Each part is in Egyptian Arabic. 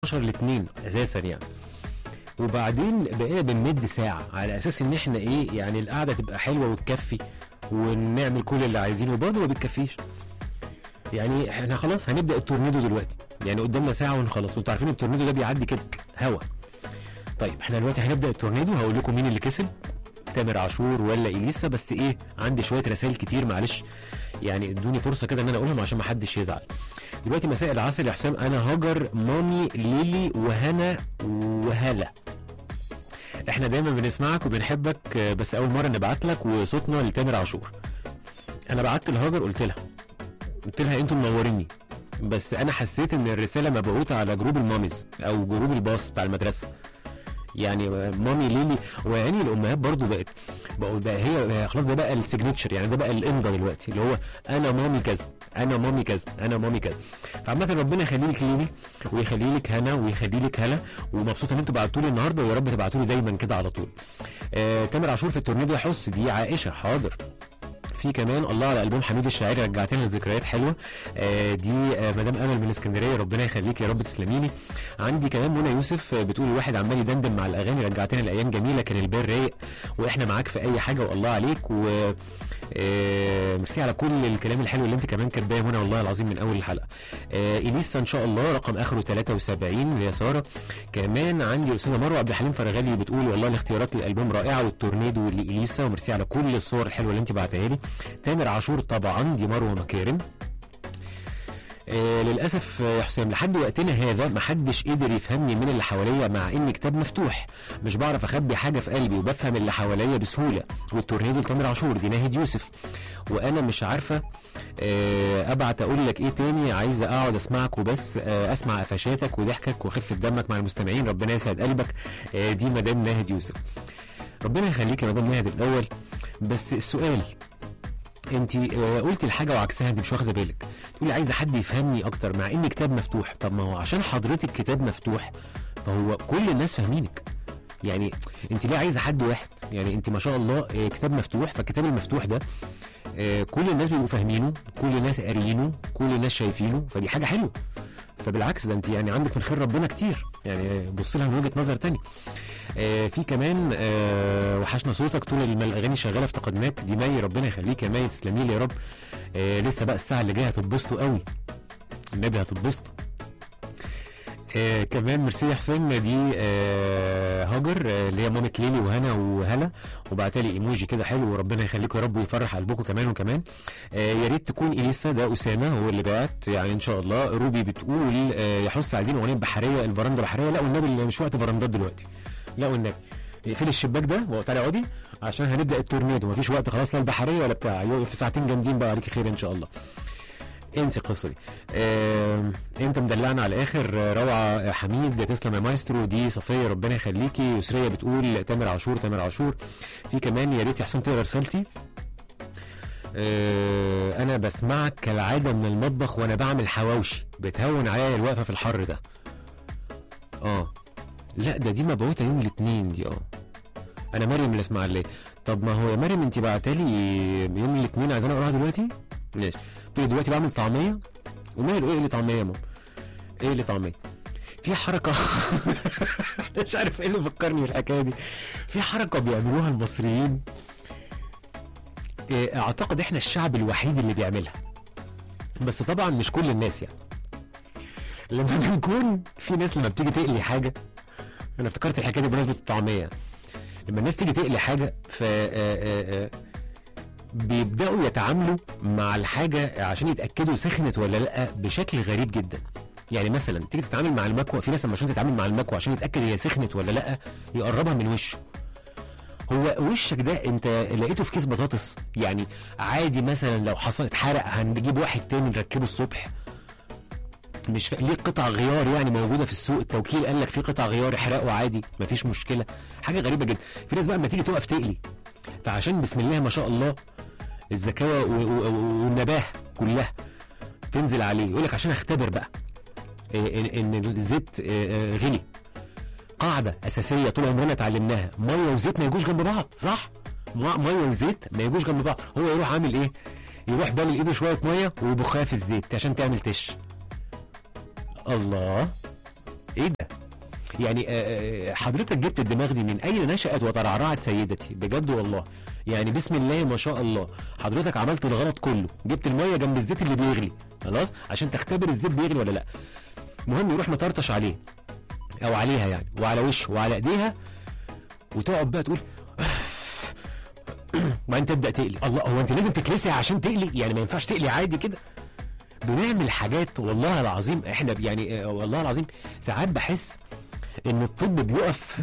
12 ل 2 اساسا يعني وبعدين بقينا بنمد ساعه على اساس ان احنا ايه يعني القعده تبقى حلوه وتكفي ونعمل كل اللي عايزينه وبرضه ما بتكفيش يعني احنا خلاص هنبدا التورنيدو دلوقتي يعني قدامنا ساعه ونخلص وانتوا عارفين التورنيدو ده بيعدي كده هوا طيب احنا دلوقتي هنبدا التورنيدو هقول لكم مين اللي كسب تامر عاشور ولا اليسا بس ايه عندي شويه رسائل كتير معلش يعني ادوني فرصه كده ان انا اقولهم عشان ما حدش يزعل دلوقتي مساء العسل يا حسام انا هاجر مامي ليلي وهنا وهلا احنا دايما بنسمعك وبنحبك آه، بس اول مره نبعت لك وصوتنا لتامر عاشور انا بعت لهاجر قلت لها قلت لها انتوا منوريني بس انا حسيت ان الرساله مبعوثه على جروب الماميز او جروب الباص بتاع المدرسه يعني مامي ليلي ويعني الامهات برضو بقت بقوا بقى هي خلاص ده بقى السيجنتشر يعني ده بقى الامضه دلوقتي اللي هو انا مامي كذا انا مامي كذا انا مامي كذا فعامه ربنا يخلي لك ليلي ويخلي لك هنا ويخلي لك هلا ومبسوط ان انتوا بعتوا لي النهارده ويا رب تبعتوا لي دايما كده على طول آه تامر عاشور في التورنيدو يحس دي عائشه حاضر في كمان الله على البوم حميد الشاعري رجعتنا لذكريات حلوه آه دي آه مدام امل من اسكندريه ربنا يخليك يا رب تسلمي لي عندي كمان منى يوسف آه بتقول الواحد عمال يدندن مع الاغاني رجعتنا لايام جميله كان البال رايق واحنا معاك في اي حاجه والله عليك و آه ميرسي على كل الكلام الحلو اللي انت كمان كاتباه يا منى والله العظيم من اول الحلقه آه اليسا ان شاء الله رقم اخره 73 يا ساره كمان عندي استاذه مروه عبد الحليم فرغلي بتقول والله الاختيارات للالبوم رائعه والتورنيدو لاليسا وميرسي على كل الصور الحلوه اللي انت بعتها لي تامر عاشور طبعا دي مروه مكارم آه للاسف آه، يا حسام لحد وقتنا هذا محدش قدر يفهمني من اللي حواليا مع ان كتاب مفتوح مش بعرف اخبي حاجه في قلبي وبفهم اللي حواليا بسهوله والتورنيدو لتامر عاشور دي ناهد يوسف وانا مش عارفه آه، ابعت اقول لك ايه تاني عايزه اقعد اسمعك وبس آه، اسمع قفشاتك وضحكك وخفه دمك مع المستمعين ربنا يسعد قلبك آه، دي مدام ناهد يوسف ربنا يخليك يا مدام ناهد الاول بس السؤال انت قلتي الحاجه وعكسها انت مش واخده بالك تقولي عايزه حد يفهمني اكتر مع ان كتاب مفتوح طب ما هو عشان حضرتك كتاب مفتوح فهو كل الناس فاهمينك يعني انت ليه عايزه حد واحد يعني انت ما شاء الله آه، كتاب مفتوح فالكتاب المفتوح ده آه، كل الناس بيبقوا فاهمينه كل الناس قاريينه كل الناس شايفينه فدي حاجه حلوه فبالعكس ده انت يعني عندك من خير ربنا كتير يعني بص لها من وجهه نظر تاني آه في كمان آه وحشنا صوتك طول ما الاغاني شغاله افتقدناك دي مي ربنا يخليك يا مي تسلمي لي يا رب آه لسه بقى الساعه اللي جايه هتتبسطوا قوي النبي هتتبسطوا آه كمان ميرسي يا حسين دي آه هاجر آه اللي هي مامة ليلي وهنا وهلا وبعتلي ايموجي كده حلو وربنا يخليكم يا رب ويفرح قلبكم كمان وكمان آه يا ريت تكون اليسا ده اسامه هو اللي بعت يعني ان شاء الله روبي بتقول آه يا حس عايزين اغنيه بحريه الفرنده بحريه لا والنبي اللي مش وقت فرندات دلوقتي لا والنبي اقفلي الشباك ده وتعالي اقعدي عشان هنبدا التورنيدو مفيش وقت خلاص لا البحريه ولا بتاع يو- في ساعتين جامدين بقى عليكي خير ان شاء الله انسي القصه دي آه، انت مدلعنا على الاخر آه، روعه حميد تسلم يا مايسترو دي صفيه ربنا يخليكي يسريه بتقول تامر عاشور تامر عاشور في كمان يا ريت يا حسام تقرا رسالتي آه، انا بسمعك كالعاده من المطبخ وانا بعمل حواوشي بتهون عليا الوقفه في الحر ده اه لا ده دي مبعوثه يوم الاثنين دي اه انا مريم من الاسماعيليه طب ما هو يا مريم انت بعتلي يوم الاثنين عايزين اقراها دلوقتي ماشي تقولي دلوقتي بعمل طعميه وماله ايه اللي طعميه يا ماما ايه اللي طعميه في حركه مش عارف ايه اللي فكرني بالحكايه دي في حركه بيعملوها المصريين إيه، اعتقد احنا الشعب الوحيد اللي بيعملها بس طبعا مش كل الناس يعني لما بنكون في ناس لما بتيجي تقلي حاجه انا افتكرت الحكايه دي بمناسبه الطعميه لما الناس تيجي تقلي حاجه ف آه، آه، آه، بيبداوا يتعاملوا مع الحاجه عشان يتاكدوا سخنت ولا لا بشكل غريب جدا يعني مثلا تيجي تتعامل مع المكوى في ناس لما عشان تتعامل مع المكوى عشان يتاكد هي سخنت ولا لا يقربها من وشه هو وشك ده انت لقيته في كيس بطاطس يعني عادي مثلا لو حصل اتحرق هنجيب واحد تاني نركبه الصبح مش فا... ليه قطع غيار يعني موجوده في السوق التوكيل قال لك في قطع غيار احرقه عادي مفيش مشكله حاجه غريبه جدا في ناس بقى لما تيجي تقف تقلي فعشان بسم الله ما شاء الله الذكاوه و- و- و- والنباه كلها تنزل عليه يقول لك عشان اختبر بقى إيه، ان إن الزيت إيه، إيه، غلي قاعده اساسيه طول عمرنا اتعلمناها ميه وزيت ما يجوش جنب بعض صح ما- ميه وزيت ما يجوش جنب بعض هو يروح عامل ايه يروح بالي ايده شويه ميه ويبخها في الزيت عشان تعمل تش الله ايه ده يعني آه، آه، حضرتك جبت الدماغ دي من اين نشأت وترعرعت سيدتي بجد والله يعني بسم الله ما شاء الله حضرتك عملت الغلط كله جبت الميه جنب الزيت اللي بيغلي خلاص عشان تختبر الزيت بيغلي ولا لا المهم يروح مطرطش عليه او عليها يعني وعلى وشه وعلى ايديها وتقعد بقى تقول وبعدين تبدا تقلي الله هو انت لازم تتلسع عشان تقلي يعني ما ينفعش تقلي عادي كده بنعمل حاجات والله العظيم احنا ب- يعني آه، والله العظيم ساعات بحس ان الطب بيقف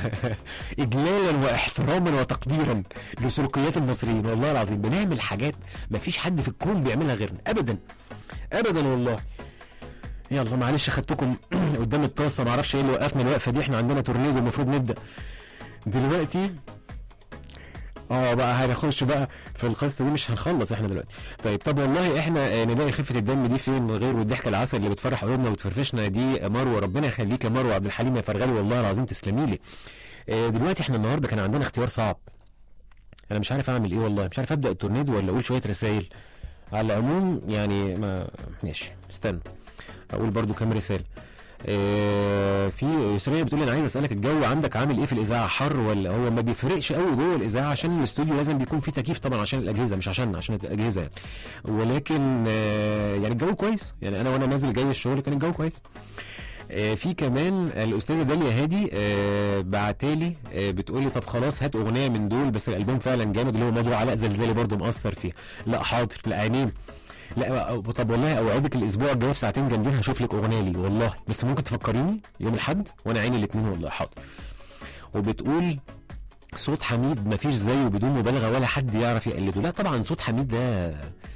اجلالا واحتراما وتقديرا لسلوكيات المصريين والله العظيم بنعمل حاجات ما فيش حد في الكون بيعملها غيرنا ابدا ابدا والله يلا معلش خدتكم قدام الطاسه ما اعرفش ايه اللي وقفنا الوقفه دي احنا عندنا تورنيدو المفروض نبدا دلوقتي اه بقى هنخش بقى في القصه دي مش هنخلص احنا دلوقتي طيب طب والله احنا آه، نلاقي خفه الدم دي فين غير والضحكه العسل اللي بتفرح قلوبنا وتفرفشنا دي مروه ربنا يخليك يا مروه عبد الحليم يا فرغلي والله العظيم تسلمي لي آه، دلوقتي احنا النهارده كان عندنا اختيار صعب انا مش عارف اعمل ايه والله مش عارف ابدا التورنيدو ولا اقول شويه رسائل على العموم يعني ما ماشي استنى اقول برضو كام رساله آه، في يسرية بتقول انا عايز اسالك الجو عندك عامل ايه في الاذاعه حر ولا هو ما بيفرقش قوي جوه الاذاعه عشان الاستوديو لازم بيكون فيه تكييف طبعا عشان الاجهزه مش عشان عشان الاجهزه يعني ولكن آه، يعني الجو كويس يعني انا وانا نازل جاي الشغل كان الجو كويس آه، في كمان الاستاذه داليا هادي آه، بعتالي آه، بتقولي طب خلاص هات اغنيه من دول بس الالبوم فعلا جامد اللي هو موضوع علاء زلزالي برضو مأثر فيها لا حاضر لا عينين لا أو- طب والله اوعدك الاسبوع الجاي في ساعتين جامدين هشوف لك اغنيه لي والله بس ممكن تفكريني يوم الاحد وانا عيني الاثنين والله حاضر وبتقول صوت حميد مفيش زيه بدون مبالغه ولا حد يعرف يقلده لا طبعا صوت حميد ده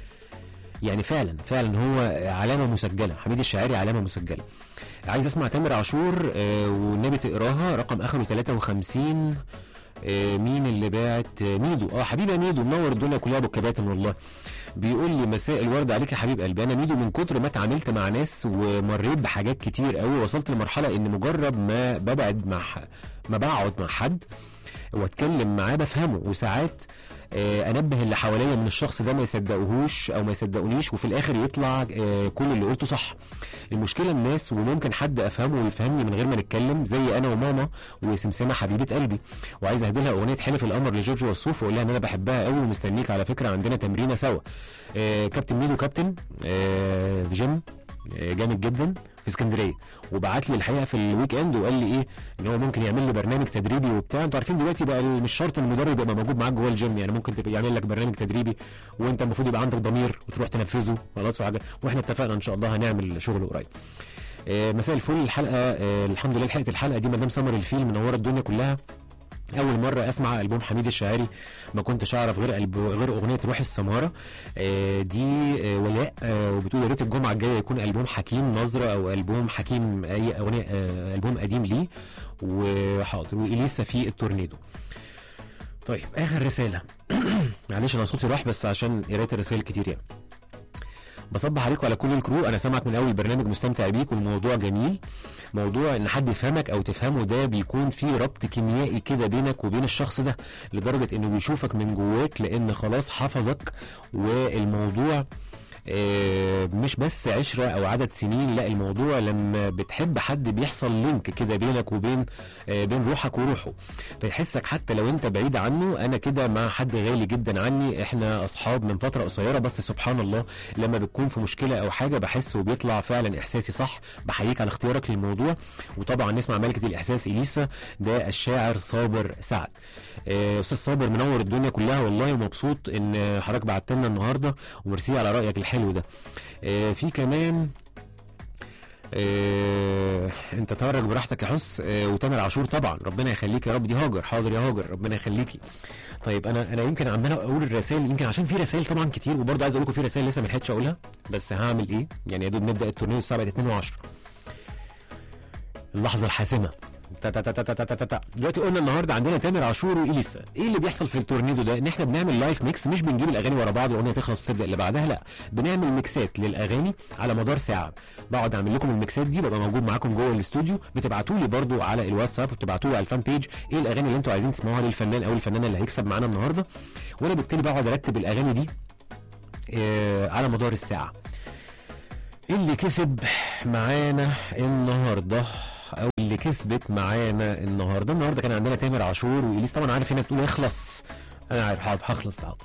يعني فعلا فعلا هو علامه مسجله حميد الشاعري علامه مسجله عايز اسمع تامر عاشور آه، والنبي تقراها رقم اخره 53 آه، مين اللي باعت آه، ميدو اه حبيبي يا ميدو منور الدنيا كلها ابو الكباتن والله بيقول لي مساء الورد عليك يا حبيب قلبي انا ميدو من كتر ما اتعاملت مع ناس ومريت بحاجات كتير قوي وصلت لمرحله ان مجرد ما ببعد مع ح- ما بقعد مع حد واتكلم معاه بفهمه وساعات آه، انبه اللي حواليا من الشخص ده ما يصدقوهوش او ما يصدقونيش وفي الاخر يطلع آه، كل اللي قلته صح المشكله الناس وممكن حد افهمه ويفهمني من غير ما نتكلم زي انا وماما وسمسمه حبيبه قلبي وعايز اهدي لها اغنيه حلف القمر لجورج وسوف واقول لها ان انا بحبها قوي ومستنيك على فكره عندنا تمرينه سوا آه كابتن ميدو كابتن آه في جيم آه جامد جدا في اسكندريه وبعت لي الحقيقه في الويك اند وقال لي ايه ان هو ممكن يعمل لي برنامج تدريبي وبتاع انتوا عارفين دلوقتي بقى مش شرط المدرب يبقى موجود معاك جوه الجيم يعني ممكن تبقى يعمل لك برنامج تدريبي وانت المفروض يبقى عندك ضمير وتروح تنفذه خلاص وحاجه واحنا اتفقنا ان شاء الله هنعمل شغل قريب آه، مساء الفل الحلقه آه، الحمد لله لحقت الحلقه دي مدام سمر الفيل منوره الدنيا كلها اول مره اسمع البوم حميد الشاعري ما كنتش اعرف غير ألب... غير اغنيه روح السماره آه، دي آه، ولاء آه، وبتقول يا ريت الجمعه الجايه يكون البوم حكيم نظره او البوم حكيم اي اغنيه آه، البوم قديم ليه وحاضر واليسا في التورنيدو طيب اخر رساله معلش انا صوتي راح بس عشان قرايه الرسائل كتير يعني بصبح عليكم على كل الكرو انا سامعك من اول برنامج مستمتع بيك والموضوع جميل موضوع ان حد يفهمك او تفهمه ده بيكون في ربط كيميائي كده بينك وبين الشخص ده لدرجه انه بيشوفك من جواك لان خلاص حفظك والموضوع آه، مش بس عشرة او عدد سنين لا الموضوع لما بتحب حد بيحصل لينك كده بينك وبين آه، بين روحك وروحه فيحسك حتى لو انت بعيد عنه انا كده مع حد غالي جدا عني احنا اصحاب من فتره قصيره بس سبحان الله لما بتكون في مشكله او حاجه بحس وبيطلع فعلا احساسي صح بحييك على اختيارك للموضوع وطبعا نسمع ملكه الاحساس اليسا ده الشاعر صابر سعد آه، استاذ صابر منور الدنيا كلها والله ومبسوط ان حضرتك بعت لنا النهارده وميرسي على رايك الحلو ده آه، في كمان آه، انت تفرج براحتك يا حس آه، وتامر عاشور طبعا ربنا يخليك يا رب دي هاجر حاضر يا هاجر ربنا يخليكي طيب انا انا يمكن عمال اقول الرسائل يمكن عشان في رسائل طبعا كتير وبرضه عايز اقول لكم في رسائل لسه ما لحقتش اقولها بس هعمل ايه يعني يا دوب نبدا التورنيو الساعه بقت 2 و10 اللحظه الحاسمه تا تا تا تا تا تا تا تا. دلوقتي قلنا النهارده عندنا تامر عاشور واليسا ايه اللي بيحصل في التورنيدو ده ان احنا بنعمل لايف ميكس مش بنجيب الاغاني ورا بعض والاغنيه تخلص وتبدا اللي بعدها لا بنعمل ميكسات للاغاني على مدار ساعه بقعد اعمل لكم الميكسات دي ببقى موجود معاكم جوه الاستوديو بتبعتوا لي برده على الواتساب وبتبعتوا لي على الفان بيج ايه الاغاني اللي انتوا عايزين تسمعوها للفنان او الفنانه اللي هيكسب معانا النهارده وانا بالتالي بقعد ارتب الاغاني دي آه على مدار الساعه اللي كسب معانا النهارده او اللي كسبت معانا النهارده النهارده كان عندنا تامر عاشور واليس طبعا عارف في ناس تقول اخلص انا عارف حاضر هخلص تعال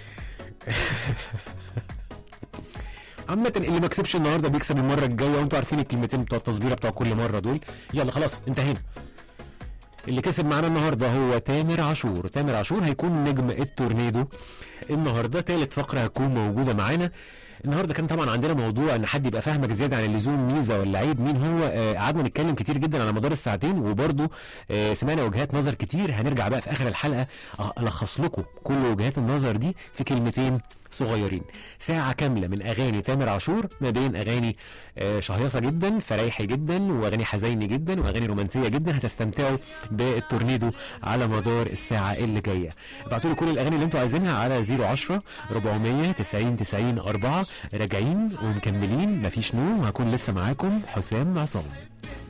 عامة اللي ما كسبش النهارده بيكسب المرة الجاية وانتوا عارفين الكلمتين بتوع التصبيرة بتوع كل مرة دول يلا خلاص انتهينا اللي كسب معانا النهارده هو تامر عاشور تامر عاشور هيكون نجم التورنيدو النهارده تالت فقره هتكون موجوده معانا النهارده كان طبعا عندنا موضوع ان حد يبقى فاهمك زياده عن اللزوم ميزه ولا عيب مين هو آه، قعدنا نتكلم كتير جدا على مدار الساعتين وبرده آه، سمعنا وجهات نظر كتير هنرجع بقى في اخر الحلقه آه، الخص لكم كل وجهات النظر دي في كلمتين صغيرين ساعة كاملة من أغاني تامر عاشور ما بين أغاني آه، شهيصة جدا فريحي جدا وأغاني حزيني جدا وأغاني رومانسية جدا هتستمتعوا بالتورنيدو على مدار الساعة اللي جاية ابعتوا لي كل الأغاني اللي انتوا عايزينها على 010 400 90 90 4 راجعين ومكملين مفيش نوم هكون لسه معاكم حسام عصام